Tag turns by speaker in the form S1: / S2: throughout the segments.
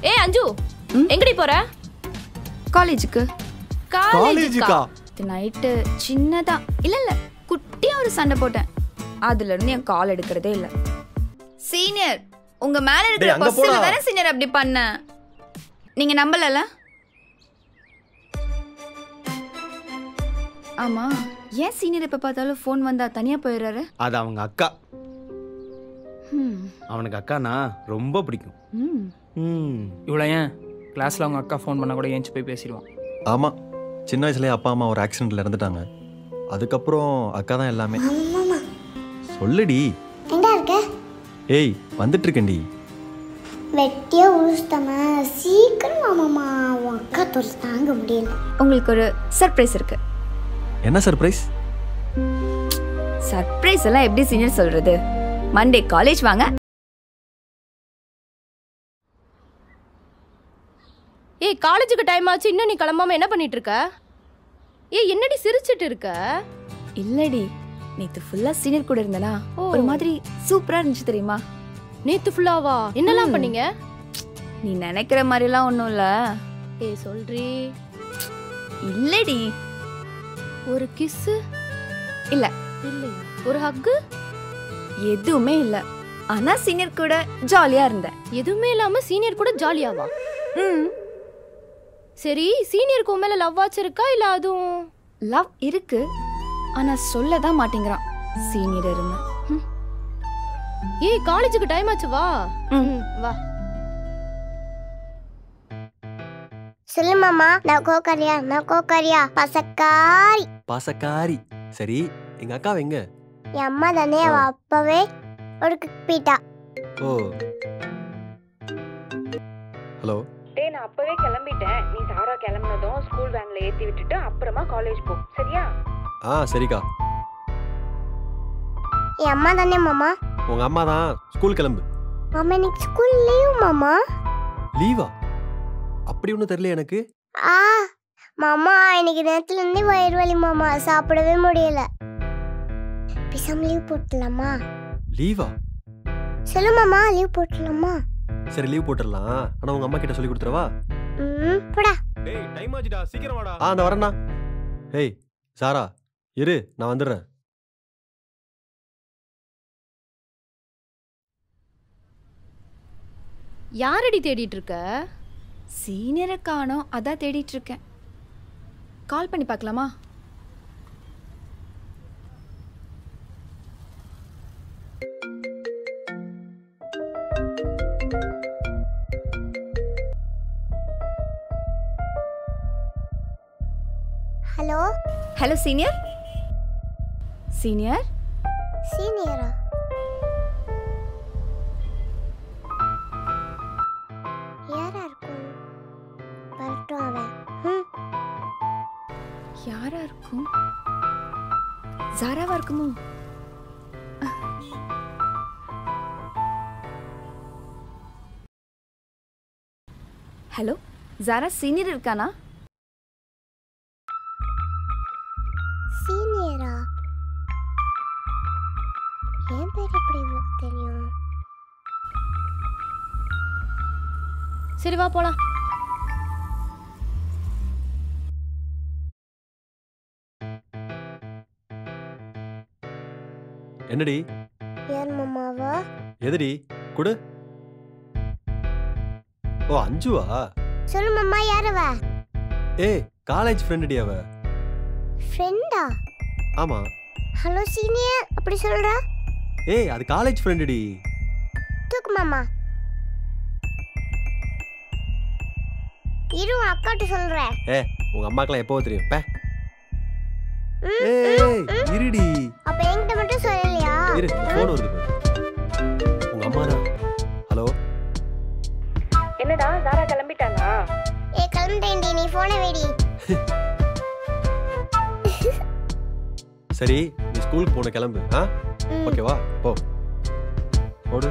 S1: ஏய் அஞ்சு எங்கடி போற
S2: காலேஜுக்கு
S1: காலேஜுக்கா
S2: நைட்டு சின்னதா இல்ல இல்ல குட்டியா ஒரு சண்டை போட்டேன் அதுல இருந்து என் கால் எடுக்கிறதே இல்ல சீனியர் உங்க மேல இருக்கிற
S3: டேய், அங்க
S2: பஸ்ல
S3: போடா.
S2: தானே சீனியர் அப்படி பண்ண நீங்க நம்பலல ஆமா ஏன் சீனியர் எப்ப பார்த்தாலும் ஃபோன் வந்தா தனியா போயிடுறாரு
S3: அது அவங்க அக்கா
S2: ஹம்,
S3: அவனுக்கு அக்கானா ரொம்ப பிடிக்கும்
S2: ம்.
S3: ம்
S4: இவ்வளோ ஏன் கிளாஸில் அவங்க அக்கா ஃபோன் பண்ண கூட ஏஞ்சி போய் பேசிடுவான்
S5: ஆமாம் சின்ன வயசுலேயே அப்பா அம்மா ஒரு ஆக்சிடெண்ட்டில் இறந்துட்டாங்க அதுக்கப்புறம் அக்கா தான் எல்லாமே சொல்லுடி
S6: எங்க இருக்க
S5: ஏய் வந்துட்டு இருக்கேன்டி
S6: வெட்டியா உழுஸ்தம சீக்கிரம் மாமாமா உன் அக்கா தொல்லை தாங்க முடியல
S2: உங்களுக்கு ஒரு சர்ப்ரைஸ் இருக்கு
S5: என்ன சர்ப்ரைஸ்
S2: சர்ப்ரைஸ் எல்லாம் எப்படி சீனியர் சொல்றது மண்டே காலேஜ் வாங்க
S1: ஏய் காலேஜுக்கு டைம் ஆச்சு இன்னும் நீ கிளம்பாம என்ன பண்ணிட்டு இருக்க ஏய் என்னடி சிரிச்சிட்டு இருக்க
S2: இல்லடி நேத்து ஃபுல்லா சீனியர் கூட இருந்தனா
S1: ஓ.
S2: ஒரு மாதிரி சூப்பரா இருந்துச்சு தெரியுமா
S1: நேத்து ஃபுல்லாவா என்னலாம்
S2: ம்.
S1: பண்ணீங்க
S2: நீ நினைக்கிற மாதிரிலாம் ஒன்றும் இல்ல
S1: ஏய் சொல்றி
S2: இல்லடி
S1: ஒரு கிஸ்
S2: இல்ல
S1: இல்லையா ஒரு ஹக்கு
S2: எதுவுமே இல்ல ஆனா சீனியர் கூட ஜாலியா இருந்தேன்
S1: எதுவுமே இல்லாம சீனியர் கூட ஜாலியாவா
S2: ம்
S1: சரி சீனியருக்கு உன் மேல லவ் ஆச்சு இருக்கா இல்ல அதுவும்
S2: லவ் இருக்கு ஆனா சொல்ல தான் மாட்டேங்கிறான் சீனியர் இருந்து ம்.
S1: ஏய் காலேஜுக்கு டைம் ஆச்சு வா
S2: ம்.
S1: ம், வா
S6: சொல்லு மாமா நான் கோக்கரியா நான் கோக்கரியா பசக்காரி
S3: பாசக்காரி சரி எங்க அக்கா எங்க
S6: என் அம்மா தானே அவ அப்பவே ஒரு போயிட்டா
S3: ஓ ஹலோ
S7: டேய் நான் அப்பவே கிளம்பிட்டேன் நீ சாரா கிளம்புனதும் ஸ்கூல் வேன்ல ஏத்தி விட்டுட்டு அப்புறமா காலேஜ் போ சரியா
S3: ஆ சரிக்கா
S6: என் அம்மா தானே மாமா
S3: உங்க அம்மா தான் ஸ்கூல் கிளம்பு
S6: மாமா இன்னைக்கு ஸ்கூல் லீவ் மாமா
S3: லீவா அப்படி ஒன்றும் தெரியல எனக்கு
S6: ஆ மாமா இன்னைக்கு நேரத்துல இருந்தே வயிறு வலி மாமா சாப்பிடவே முடியல பேசாம லீவ் போட்டுலாமா
S3: லீவா
S6: சொல்லு மாமா லீவ் போட்டுலாமா
S3: சரி லீவ் போட்டுடலாம் ஆனா உங்க அம்மா கிட்ட சொல்லி கொடுத்துறவா
S6: ம் போடா
S3: டேய் டைம் ஆச்சுடா சீக்கிரம் வாடா ஆ அந்த வரேன்டா ஏய் சாரா இரு நான் வந்துடுறேன்
S1: யாரடி தேடிட்டு இருக்க
S2: சீனியரை காணோம் அதான் தேடிட்டு இருக்கேன் கால் பண்ணி பார்க்கலாமா
S6: ஹலோ
S2: ஹலோ சீனியர் சீனியர்
S6: சீனியரா யாரா இருக்கும் வரட்டும் அவன் ம்
S2: யாரா இருக்கும் ஜாராவா இருக்குமோ ஹலோ ஜாரா சீனியர் இருக்கானா
S6: சீனியரா என் பேர் எப்படி இவளுக்கு தெரியும்
S1: சரி வா போலாம்
S3: என்னடி
S6: யார் மாமாவா
S3: எதுடி குடு ஓ அஞ்சுவா
S6: சொல்லு மாமா யார் அவ
S3: ஏய் காலேஜ் ஃப்ரெண்டுடி அவ
S6: ஃப்ரெண்டா
S3: ஆமா
S6: ஹலோ சீனியர் அப்படி சொல்றா
S3: ஏய் அது காலேஜ் ஃப்ரெண்டுடி
S6: தூக்கு மாமா இரு உன் அக்காட்ட சொல்றேன்
S3: ஏ உங்க அம்மாக்கெல்லாம் எப்போ தெரியும் பே
S6: ம்,
S3: ஏய் இருடி
S6: அப்ப என்கிட்ட மட்டும் சொல்லலையா
S3: இரு ஃபோன் வருது பாரு. உங்க அம்மா தான் ஹலோ
S7: என்னடா சாரா கிளம்பிட்டானா
S6: ஏ கிளம்பிட்டேன்டி நீ போனை வேடி
S3: சரி நீ ஸ்கூலுக்கு போன கிளம்பு ஆ
S6: ம்.
S3: ஓகேவா போ போடு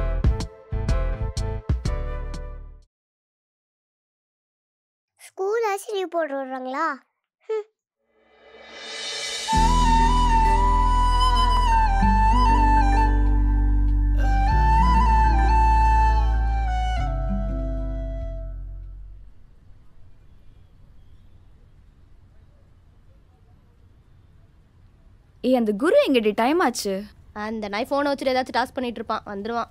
S6: ஸ்கூல் ஆசிரியர் போட்டு விடுறாங்களா ஹம்.
S2: ஏய் அந்த குரு எங்கடி டைம் ஆச்சு
S1: அந்த நாய் ஃபோனை வச்சுட்டு ஏதாச்சும் டாஸ்க் பண்ணிட்டு இருப்பான் வந்துருவான்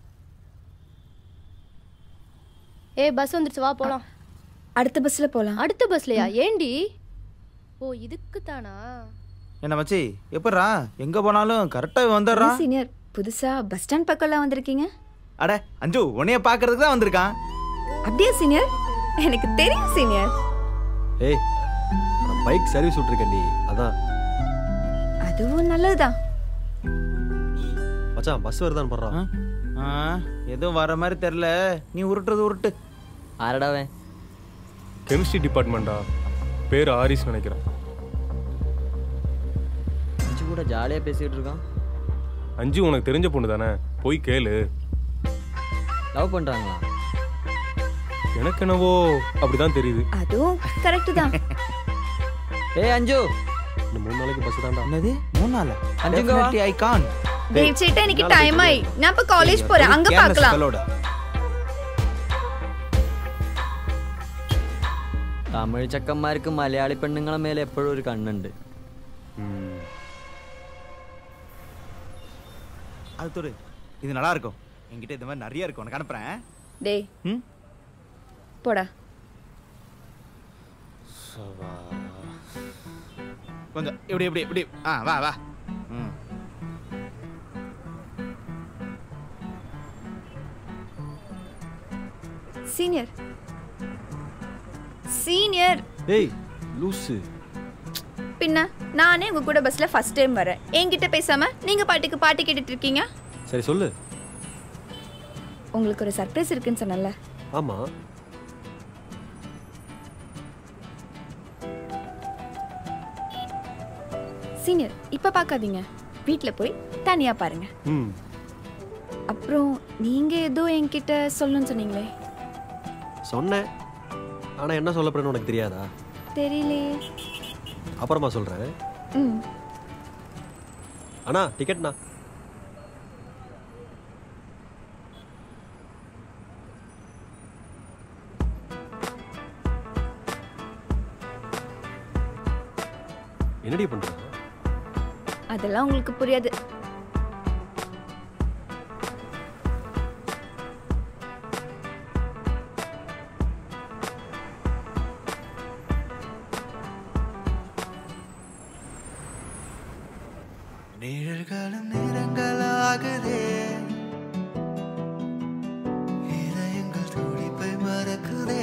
S1: ஏய் பஸ் வந்துருச்சு வா போலாம்
S2: அடுத்த பஸ்ல போலாம்
S1: அடுத்த பஸ்லயா ஏண்டி ஓ இதுக்கு தானா
S8: என்ன மச்சி எப்பட்றா எங்க போனாலும் கரெக்டா வந்துடுறான்
S2: சீனியர் புதுசா பஸ் ஸ்டாண்ட் பக்கம்லாம் வந்திருக்கீங்க
S8: அட அஞ்சு உன்னைய பாக்குறதுக்கு தான் வந்திருக்கான்
S2: அப்படியே சீனியர் எனக்கு தெரியும் சீனியர்
S3: ஏய் பைக் சர்வீஸ் விட்டுருக்கேன் நீ அதான்
S2: அதுவும் நல்லதுதான்
S3: மச்சான் பஸ் வருதான்னு போடுறான்
S8: ஆ, எதுவும் வர மாதிரி தெரியல நீ உருட்டுறது உருட்டு
S9: ஆரடாவன்
S10: கெமிஸ்ட்ரி டிபார்ட்மெண்ட்டா பேர் ஆரிஸ் நினைக்கிறேன்
S9: அஞ்சு கூட ஜாலியாக பேசிக்கிட்டு இருக்கான்
S10: அஞ்சு உனக்கு தெரிஞ்ச பொண்ணு தானே போய் கேளு
S9: லவ் பண்ணுறாங்களா
S10: எனக்கு என்னவோ அப்படிதான் தெரியுது
S2: அதுவும் கரெக்ட் தான்
S9: ஏய் அஞ்சு
S3: இந்த மூணு நாளைக்கு பஸ் தான்டா
S8: என்னது மூணு நாள்
S9: அஞ்சுங்க வா.
S8: ஐ கான்
S2: தேவ் சேட்டா எனக்கு டைம் ஆயி நான் இப்ப காலேஜ் போறேன் அங்க பார்க்கலாம்
S9: തമിഴ് ചക്കന്മാർക്ക് മലയാളി പെണ്ണുങ്ങളെ മേലെ എപ്പോഴും ഒരു കണ്ണുണ്ട്
S8: அது தொடு இது நல்லா இருக்கும் என்கிட்ட இந்த மாதிரி நிறைய இருக்கு உனக்கு அனுப்புறேன்
S2: டேய்
S8: ம்?
S2: போடா
S8: கொஞ்சம் இப்படி இப்படி இப்படி ஆ வா வா ம்
S2: சீனியர் சீனியர்
S3: ஏய் லூசு
S2: பின்ன நானே உங்க கூட பஸ்ல ஃபர்ஸ்ட் டைம் வரேன் என்கிட்ட பேசாம நீங்க பாட்டுக்கு பாட்டு கேட்டுட்டு இருக்கீங்க
S3: சரி சொல்லு
S2: உங்களுக்கு ஒரு சர்ப்ரைஸ் இருக்குன்னு சொன்னல
S3: ஆமா
S2: சீனியர் இப்ப பார்க்காதீங்க வீட்ல போய் தனியா பாருங்க
S3: ம்
S2: அப்புறம் நீங்க ஏதோ என்கிட்ட சொல்லணும்னு சொன்னீங்களே
S3: சொன்னேன் ஆனா என்ன சொல்ல போறேன்னு உனக்கு தெரியாதா
S2: தெரியலையே
S3: அப்புறமா சொல்றேன்
S2: ம்
S3: அண்ணா டிக்கெட்ண்ணா என்னடி பண்ற
S2: அதெல்லாம் உங்களுக்கு புரியாது
S11: நிழல்களும் நிறங்களாகுதே இதயங்கள் துடிப்பை மறக்குதே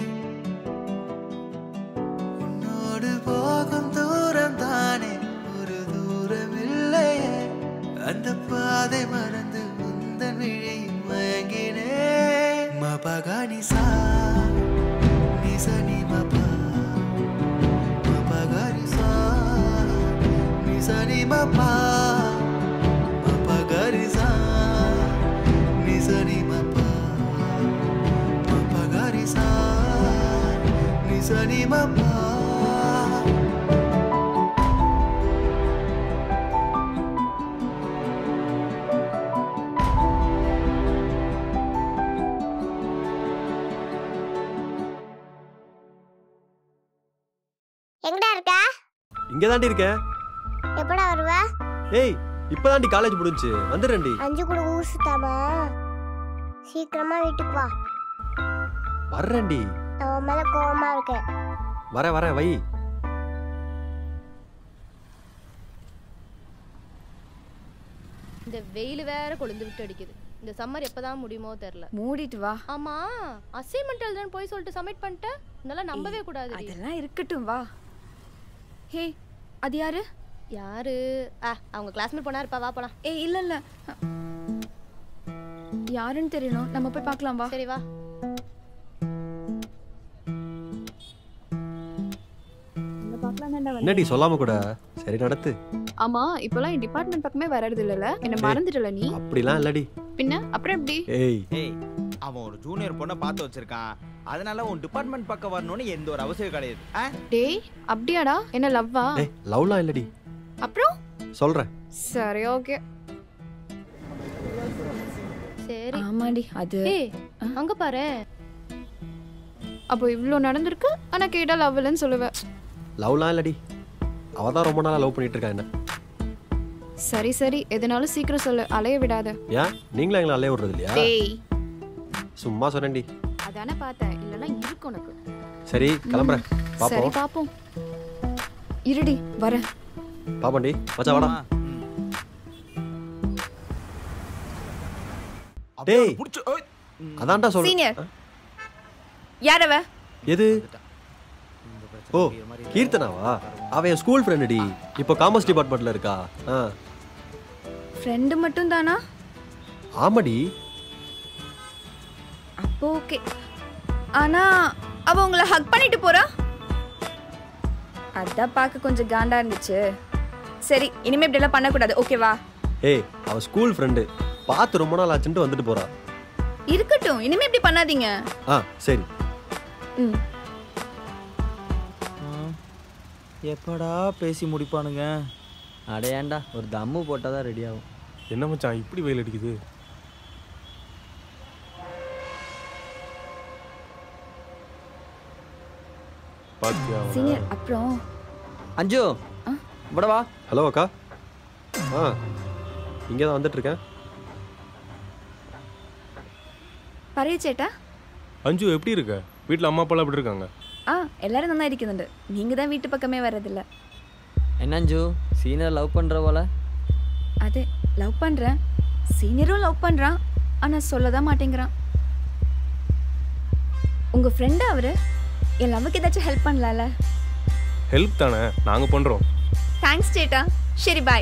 S11: உன்னோடு போகும் தூரம் தானே ஒரு தூரம் இல்லையே அந்த பாதை மறந்து முந்தன் விழியும் மயங்கினே மபகா நிசா நிசா நி மபா மபகா நிசா நிசா நி மபா மபகா நிசா நிசா நி மபா மபகா நிசா நிசா நி மபா
S6: எங்கடா இருக்க
S3: இங்க தாண்டி இருக்கேன்
S6: எப்படா வருவ
S3: ஏய் இப்பதாண்டி காலேஜ் முடிஞ்சுச்சு வந்துடுறேன்டி
S6: அஞ்சு கூட ஊர் சுத்தாம சீக்கிரமா வீட்டுக்கு வா
S3: வர்றேன்டி
S6: நான் உன் மேல கோவமா இருக்கேன்
S3: வரேன் வரேன் வை
S1: இந்த வெயில் வேற கொழுந்து விட்டு அடிக்குது இந்த சம்மர் எப்பதான் முடியுமோ தெரியல
S2: மூடிட்டு வா
S1: ஆமா அசைன்மெண்ட் எழுதுன்னு போய் சொல்லிட்டு சப்மிட் பண்ணிட்டேன் என்னால நம்பவே கூடாது
S2: அதெல்லாம் இருக்கட்டும் வா ஹே அது யாரு
S1: யாரு ஆ அவங்க கிளாஸ்மேட் பொண்ணா இருப்பா வா போலாம்
S2: ஏய் இல்ல இல்ல யாருன்னு தெரியணும் நம்ம போய் பார்க்கலாம் வா
S1: சரி வா
S3: என்னடி சொல்லாம கூட சரி நடத்து
S12: ஆமா இப்பெல்லாம் என் டிபார்ட்மெண்ட் பக்கமே வர்றது இல்லல என்ன மறந்துட்டல நீ
S3: அப்படிலாம் இல்லடி
S12: பின்ன அப்புறம் எப்படி
S3: ஏய்
S8: ஏய் அவன் ஒரு ஜூனியர் பொண்ணை பார்த்து வச்சிருக்கான் அதனால உன் டிபார்ட்மெண்ட் பக்கம் வரணும்னு எந்த ஒரு அவசியம் கிடையாது ஆ?
S12: டேய் அப்படியாடா என்ன லவ்வா
S3: ஏய் லவ்லாம் இல்லடி
S12: அப்புறம்
S3: சொல்றேன்
S12: சரி ஓகே
S1: சரி
S2: ஆமாடி அது
S1: ஏய் அங்க பாரு
S12: அப்போ இவ்ளோ நடந்திருக்கு ஆனா கேட்டா லவ் இல்லைன்னு சொல்லுவேன்
S3: லவ்லாம் இல்லடி அவ தான் ரொம்ப நாளா லவ் பண்ணிட்டு இருக்கா என்ன
S12: சரி சரி எதுனாலும் சீக்கிரம் சொல்லு அலைய விடாத
S3: ஏன் நீங்களும் எங்களை அலைய விடுறது இல்லையா
S12: டேய்
S3: சும்மா சொன்னேன்டி
S12: அதானே பார்த்தேன் இல்லைன்னா இருக்கு உனக்கு
S3: சரி கிளம்புறேன்
S12: சரி
S3: பாப்போம்
S12: பாப்போம்
S2: இருடி வரேன்
S3: பாப்போண்டி மச்சான் வாடா டேய் அதான்டா சொல்றேன்
S2: சீனியர் யார் அவ
S3: எது ஓ கீர்த்தனாவா அவன் என் ஸ்கூல் ஃப்ரெண்டுடி இப்போ காமர்ஸ் டிபார்ட்மெண்ட்ல இருக்கா ஆ
S2: ஃப்ரெண்டு மட்டும் தானா
S3: ஆமாடி
S2: அப்போ ஓகே ஆனா அவ உங்களை ஹக் பண்ணிட்டு போறா அதான் பார்க்க கொஞ்சம் காண்டா இருந்துச்சு சரி இனிமே இப்படி எல்லாம் பண்ணக்கூடாது ஓகேவா
S3: ஏய் அவ ஸ்கூல் ஃப்ரெண்டு பார்த்து ரொம்ப நாள் ஆச்சுன்ட்டு வந்துட்டு போறா
S2: இருக்கட்டும் இனிமே இப்படி பண்ணாதீங்க
S3: ஆ சரி
S2: ம்
S8: எப்படா பேசி முடிப்பானுங்க
S9: அடையாண்டா ஒரு தம்மு போட்டால் தான் ரெடி ஆகும்
S10: என்ன மச்சான் இப்படி வெயில் அடிக்குது பாத்தியா அவன?
S2: சீனியர் அப்புறம்
S9: அஞ்சு இப்பட வா
S3: ஹலோ அக்கா ஆ இங்கே தான் வந்துட்டு இருக்கேன்
S2: പറയൂ ചേട്ടാ
S10: அஞ்சு எப்படி இருக்க வீட்டில் அம்மா அப்பாலாம் எப்படி இருக்காங்க
S2: ആ എല്ലാരും നന്നായിരിക്കുന്നുണ്ട് നീങ്ക தான் வீட்டு பக்கமே வரதில்ல
S9: என்ன அஞ்சு சீனியர் லவ் பண்ணுற போல
S2: அதே லவ் பண்றேன் சீனியரும் லவ் பண்றான் ஆனா சொல்லதான் மாட்டேங்கிறான் உங்க ஃப்ரெண்ட் அவரு என் லவ்வுக்கு ஏதாச்சும் ஹெல்ப் பண்ணலாம்ல
S10: ஹெல்ப் தானே நாங்கள் பண்ணுறோம்
S2: தேங்க்ஸ் சேட்டா சரி பாய்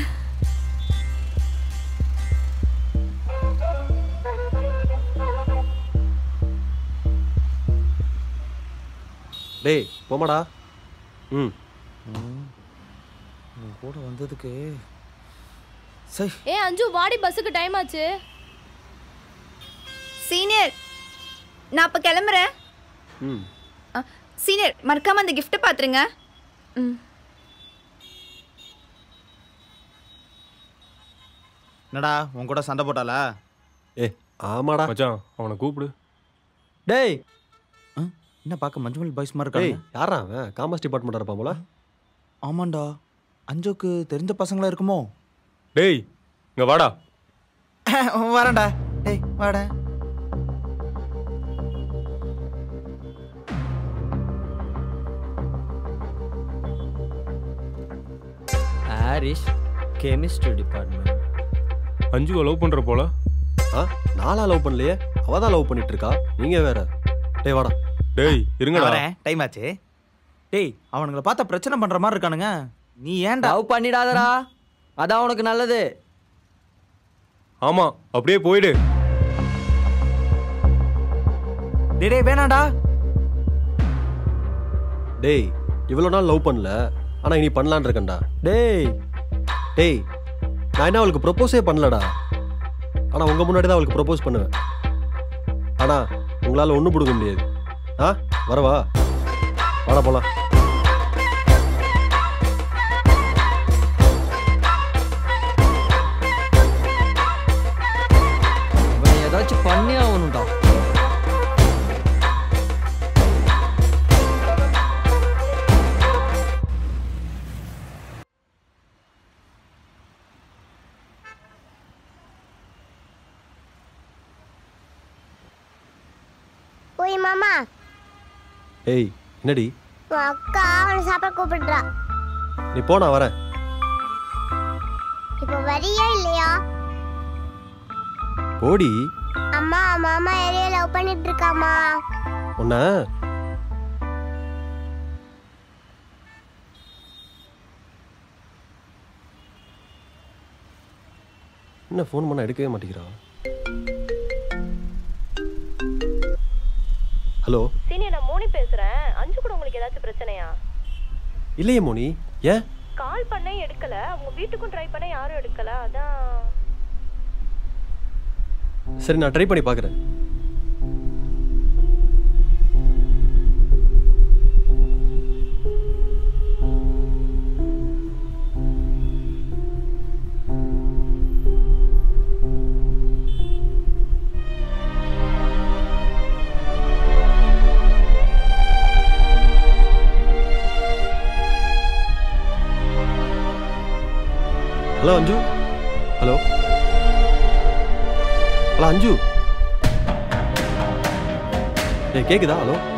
S3: டேய் போமாடா ம்
S8: உன் கூட வந்ததுக்கு சரி
S1: ஏ அஞ்சு வாடி பஸ்ஸுக்கு டைம் ஆச்சு
S2: சீனியர் நான் அப்ப கிளம்புறேன்
S3: ம்
S2: ஆ, சீனியர் மறக்காம அந்த gift பாத்துருங்க ம்
S8: என்னடா உன் கூட சண்டை போட்டாளா
S3: ஏ ஆமாடா
S10: மச்சான் அவனை கூப்பிடு
S8: டேய் என்ன பார்க்க மஞ்சுமல் பாய்ஸ் மாதிரி
S3: டேய்
S8: இருக்காங்க
S3: யாரா அவன் காமர்ஸ் டிபார்ட்மெண்ட் இருப்பான் போல
S8: ஆமாண்டா அஞ்சுக்கு தெரிஞ்ச பசங்களா இருக்குமோ
S10: டேய் இங்கே வாடா
S8: வரேன்டா டேய் வாடா
S9: ஹாரிஷ் கெமிஸ்ட்ரி டிபார்ட்மெண்ட்
S10: அஞ்சுவை லவ் பண்ணுற போல
S3: ஆ நாளா லவ் பண்ணலையே அவ தான் லவ் பண்ணிட்டு இருக்கா நீங்க வேற டேய் வாடா
S10: டேய் இருங்கடா
S8: வரேன் டைம் ஆச்சு டேய் அவனுங்கள பார்த்தா பிரச்சனை பண்ற மாதிரி இருக்கானுங்க நீ ஏன்டா
S9: லவ் பண்ணிடாதடா அதான் உனக்கு நல்லது
S10: ஆமாம் அப்படியே போயிடு
S8: டேய் டேய் வேணாம்டா
S3: டேய் இவ்வளோ நாள் லவ் பண்ணல ஆனா இனி பண்ணலான்னு இருக்கேன்டா டேய் டேய் நான் என்ன அவளுக்கு ப்ரொப்போஸே பண்ணலடா ஆனா உங்க முன்னாடி தான் அவளுக்கு ப்ரொப்போஸ் பண்ணுவேன் ஆனா உங்களால ஒன்றும் பிடுங்க முடியாது ஆ வரவா வாடா போலாம்
S9: இவன் ஏதாச்சும் பண்ணி ஆகணும்டா
S6: ஓய் மாமா
S3: ஏய் என்னடி
S6: உன் அக்கா அவனை சாப்பிட கூப்பிடுறா
S3: நீ போ நான் வரேன்
S6: இப்போ வரியா இல்லையா
S3: போடி
S6: அம்மா மாமா யாரையோ லவ் பண்ணிட்டு இருக்காமா
S3: உன்ன என்ன ஃபோன் பண்ண எடுக்கவே மாட்டேங்கிறா ஹலோ
S1: சீனியர் நான் மோனி பேசுறேன் அஞ்சு கூட உங்களுக்கு ஏதாச்சும் பிரச்சனையா
S3: இல்லையே மோனி ஏன்
S1: கால் பண்ணேன் எடுக்கல அவங்க வீட்டுக்கும் ட்ரை பண்ண யாரும் எடுக்கல அதான்
S3: சரி நான் ட்ரை பண்ணி பார்க்குறேன் ஹலோ அஞ்சு ஹலோ ஹலோ அஞ்சு ஏய் கேக்குதா ஹலோ